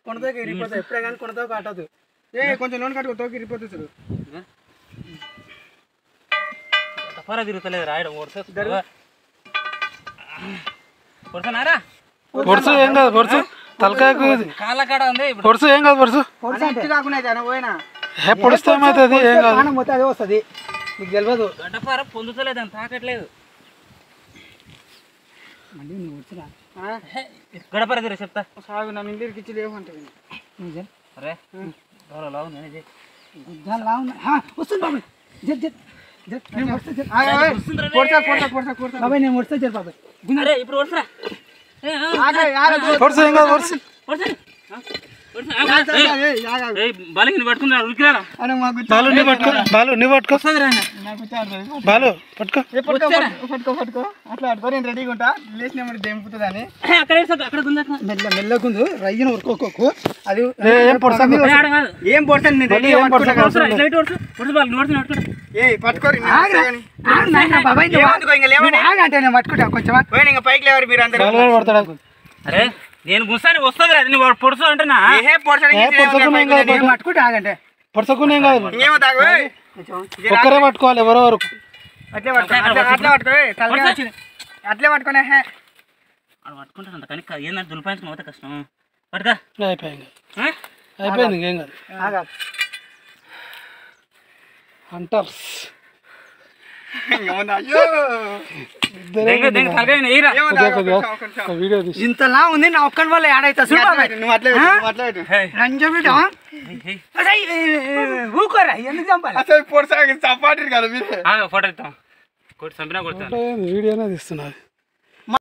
కొనతోకి ఇరిగిపోతుంది ఎప్పుడే కానీ కొనతో కట్టదు ఏ కొంచెం లోన్ కట్టుకో తోకి ఇరిగిపోతుంది చూడు తప్పరా తిరుగుతలేదు రాయడం ఓడుతా కొడుతున్నారా పొడుసు ఏం కాదు పొడుసు తలకాయకు ఇది. కాళ్ళ కాడ ఉంది ఇప్పుడు పొడుసు ఏం కాదు పొడుసు పొడిచి కాకుండా అయితే పోయినా ఏ పొడిస్తే ఏమవుతుంది ఏం కాదు ప్రాణం పోతే అదే వస్తుంది నీకు తెలియదు గడ్డపార పొందుతలేదు అని తాకట్లేదు మళ్ళీ నువ్వు వచ్చిరా గడపర తిరు చెప్తా సాగు నన్ను ఇంటికి ఇచ్చి లేవంటే అరే గౌరవ లావు నేనే చేయి. వస్తుంది బాబాయ్ జట్ జట్ జట్ నేను వస్తా జట్ కొడతా కొడతా కొడతా కొడతా బాబాయ్ నేను వస్తా జట్ బాబాయ్ అరే ఇప్పుడు వరుసరా ఏ, ఆ, ఆగాయ్, ఆగాయ్. పొడుసు ఏం కాదు పొడుసు వరుసరా. ఆ, వరుసరా. ఆగు, ఆగు. ఏయ్, ఏయ్, ఆగాయ్. ఏయ్, బాలకి నువ్వు పట్టుకున్నా ఉరికిరారా అరే మాకు బాలు నీ పట్టుకో బాలు నీ పట్టుకో నాకు వచ్చాడు బాలు పట్టుకో ఏ పట్టుకో పట్టుకో, పట్టుకో పట్టుకో అట్లా పట్టుకో నేను రెడీగా ఉంటా లేచినప్పుడు దెంపుతుంది అని అక్కడ వేసుకో, అక్కడ ఉంది అక్కడ. మెల్ల మెల్లకుందు రయ్యను ఉరుకోకు అది ఏ, ఏం పొడుసా ఏ, ఆడ కాదు. ఏం పొడతాను నేను రెడీ ఏం పొడుసా వరుసరా, ఇట్లా ఇటు వరుస. వరుస బాలు, నువ్వు వరుస, పట్టుకో. ఏ పట్టుకోరు ఆగంటే నేను పట్టుకుంటా కొంచెం పోయి ఇంకా పైకి లేవారు మీరు అందరూ బాలు కూడా పడతాడు అరే నేను గుస్తాను వస్తుంది అది నువ్వు పొడుసు అంటున్నా ఏ పొడసడానికి ఏ పొడుచుకున్నా ఏం కాదు, నేను పట్టుకుంటా ఆగంటే పొడుచుకుని ఏం కాదు ఇంకేమో తాగు ఏయ్. ఒక్కరే పట్టుకోవాలి ఎవరో వరకు అట్లే పట్టుకో అట్లే అట్లే పట్టుకో ఏయ్, తలకాయ వచ్చింది అట్లే పట్టుకునే హే ఆడ పట్టుకుంటాను అంత కానీ ఏంటంటే దులిపాయించుకుని పోతే కష్టం పడతా అయిపోయింది అయిపోయింది ఇంకేం కాదు ఆగా హంటర్స్ అయ్యో ఏమో తాగు, కొద్దిగా కొంచెం, కొంచెం. ఒక వీడియో తీసి ఇంతలా ఉంది నా ఒక్కని వల్ల ఏడైతా చూడు నువ్వు అట్లే పెట్టు, నువ్వు అట్లే పెట్టు. రంజబిడ్డ ఊకోరా ఎందుకు చంపాలి అసలు పొడి సాగి చపాటి కదా మీరు ఫోటో ఇస్తాం కొట్టి చంపినా కొడతాను వీడియోనే తీస్తున్నది